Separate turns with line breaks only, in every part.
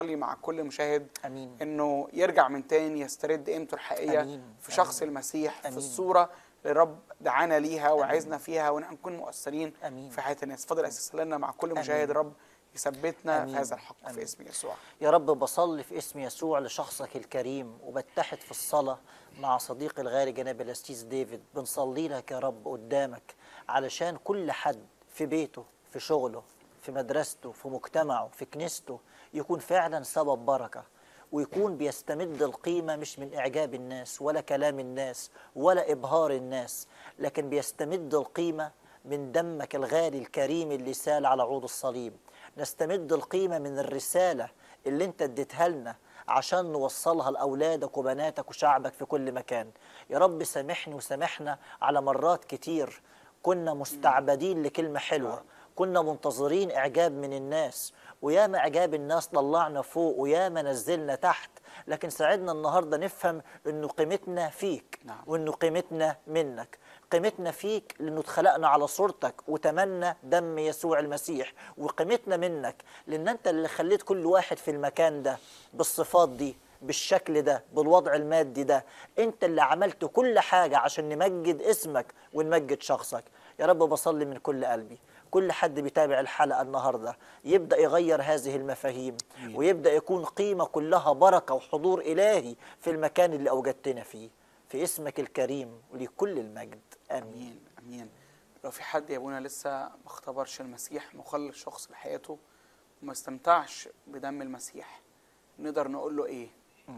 بصلي مع كل مشاهد
امين
انه يرجع من تاني يسترد قيمته الحقيقيه
آمين.
في شخص
آمين.
المسيح في
آمين.
الصوره اللي الرب دعانا ليها وعايزنا فيها ونحن نكون مؤثرين
امين
في حياه الناس فضل اساس لنا مع كل
آمين.
مشاهد الرب يثبتنا
آمين.
في هذا الحق
آمين.
في اسم يسوع
يا رب بصلي في اسم يسوع لشخصك الكريم وبتحد في الصلاة مع صديقي الغالي جناب الاستيز ديفيد بنصلي لك يا رب قدامك علشان كل حد في بيته في شغله في مدرسته في مجتمعه في كنيسته يكون فعلا سبب بركة ويكون بيستمد القيمة مش من إعجاب الناس ولا كلام الناس ولا إبهار الناس لكن بيستمد القيمة من دمك الغالي الكريم اللي سال على عود الصليب نستمد القيمة من الرسالة اللي انت اديتها لنا عشان نوصلها لأولادك وبناتك وشعبك في كل مكان يا رب سامحني وسامحنا على مرات كتير كنا مستعبدين لكلمة حلوة كنا منتظرين إعجاب من الناس وياما إعجاب الناس طلعنا فوق وياما نزلنا تحت لكن ساعدنا النهاردة نفهم إنه قيمتنا فيك
نعم.
وإنه قيمتنا منك قيمتنا فيك لأنه اتخلقنا على صورتك وتمنى دم يسوع المسيح وقيمتنا منك لأن أنت اللي خليت كل واحد في المكان ده بالصفات دي بالشكل ده بالوضع المادي ده أنت اللي عملت كل حاجة عشان نمجد اسمك ونمجد شخصك يا رب بصلي من كل قلبي كل حد بيتابع الحلقة النهاردة يبدأ يغير هذه المفاهيم ويبدأ يكون قيمة كلها بركة وحضور إلهي في المكان اللي أوجدتنا فيه في اسمك الكريم ولكل المجد آمين
امين امين لو في حد يا ابونا لسه ما اختبرش المسيح مخلص شخص لحياته وما استمتعش بدم المسيح نقدر نقول له ايه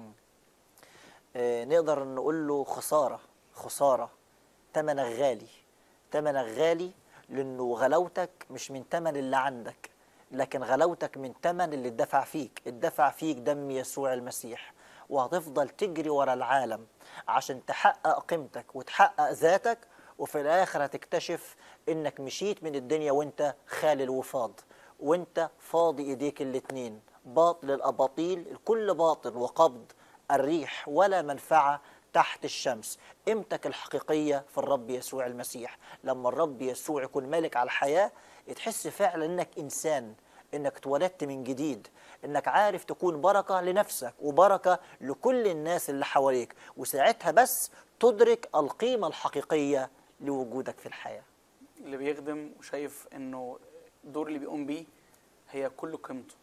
آه، نقدر نقول له خسارة خسارة تمنك غالي تمنك غالي لأنه غلاوتك مش من تمن اللي عندك لكن غلاوتك من تمن اللي اتدفع فيك اتدفع فيك دم يسوع المسيح وهتفضل تجري ورا العالم عشان تحقق قيمتك وتحقق ذاتك وفي الآخر هتكتشف إنك مشيت من الدنيا وإنت خالي الوفاض وإنت فاضي إيديك الاتنين باطل الأباطيل الكل باطل وقبض الريح ولا منفعة تحت الشمس قيمتك الحقيقية في الرب يسوع المسيح لما الرب يسوع يكون مالك على الحياة تحس فعلا انك انسان انك اتولدت من جديد انك عارف تكون بركة لنفسك وبركة لكل الناس اللي حواليك وساعتها بس تدرك القيمة الحقيقية لوجودك في الحياة
اللي بيخدم وشايف انه الدور اللي بيقوم بيه هي كل قيمته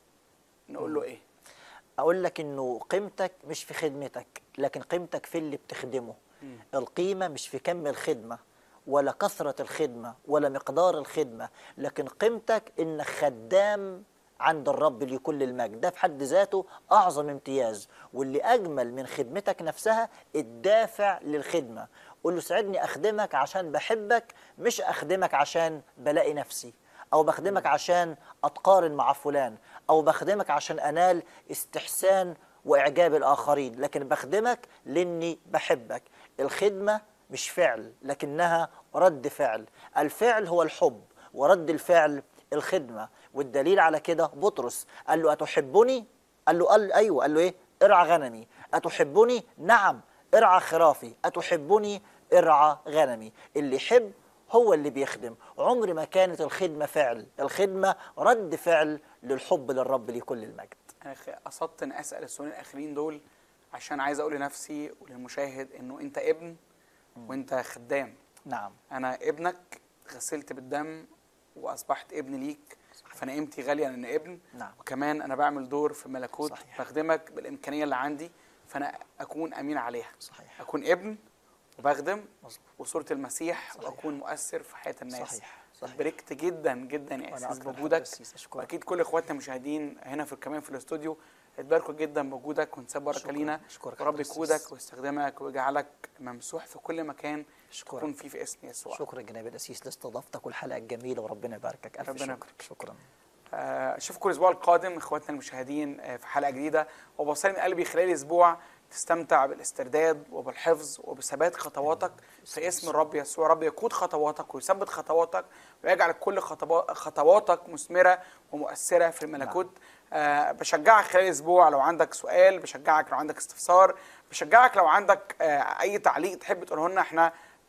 نقول له ايه
اقول لك انه قيمتك مش في خدمتك لكن قيمتك في اللي بتخدمه
مم.
القيمه مش في كم الخدمه ولا كثره الخدمه ولا مقدار الخدمه لكن قيمتك انك خدام عند الرب لكل المجد ده في حد ذاته اعظم امتياز واللي اجمل من خدمتك نفسها الدافع للخدمه قول له ساعدني اخدمك عشان بحبك مش اخدمك عشان بلاقي نفسي او بخدمك عشان اتقارن مع فلان او بخدمك عشان انال استحسان واعجاب الاخرين لكن بخدمك لاني بحبك الخدمه مش فعل لكنها رد فعل الفعل هو الحب ورد الفعل الخدمه والدليل على كده بطرس قال له اتحبني قال له قال ايوه قال له ايه ارعى غنمي اتحبني نعم ارعى خرافي اتحبني ارعى غنمي اللي يحب هو اللي بيخدم عمر ما كانت الخدمة فعل الخدمة رد فعل للحب للرب لكل المجد
انا خ- قصدت ان اسال السؤالين الاخرين دول عشان عايز اقول لنفسي وللمشاهد انه انت ابن وانت خدام
نعم
انا ابنك غسلت بالدم واصبحت ابن ليك فانا قيمتي غاليه لان ابن
نعم
وكمان انا بعمل دور في الملكوت
صحيح.
بخدمك بالامكانيه اللي عندي فانا اكون امين عليها
صحيح
اكون ابن وبخدم
مظبوط
وصوره المسيح
صحيح.
واكون مؤثر في حياه الناس
صحيح صحيح
بركت جدا جدا يا
وأنا
اساس
أكتر
بوجودك
حاجة أسيس أشكرك.
واكيد كل اخواتنا المشاهدين هنا في كمان في الاستوديو اتباركوا جدا بوجودك ونساب بركه
شكراً.
لينا
أشكرك
ورب
حضرتك أسيس.
يقودك ويستخدمك ويجعلك ممسوح في كل مكان
شكرا
تكون فيه في اسم يسوع
شكرا جناب الأسيس لاستضافتك والحلقة الجميلة وربنا يباركك ألف
ربنا
شكر شكرا
آه، اشوفكم الاسبوع القادم اخواتنا المشاهدين آه، في حلقه جديده وبصلي من قلبي خلال الاسبوع تستمتع بالاسترداد وبالحفظ وبثبات خطواتك في اسم الرب يسوع رب يقود خطواتك ويثبت خطواتك ويجعل كل خطوا- خطواتك مثمره ومؤثره في الملكوت آه، بشجعك خلال الاسبوع لو عندك سؤال بشجعك لو عندك استفسار بشجعك لو عندك آه، اي تعليق تحب تقوله لنا احنا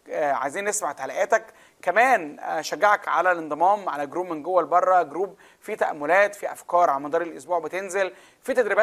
آه، عايزين نسمع تعليقاتك كمان آه، شجعك على الانضمام على جروب من جوه لبره جروب فيه تاملات في افكار على مدار الاسبوع بتنزل في تدريبات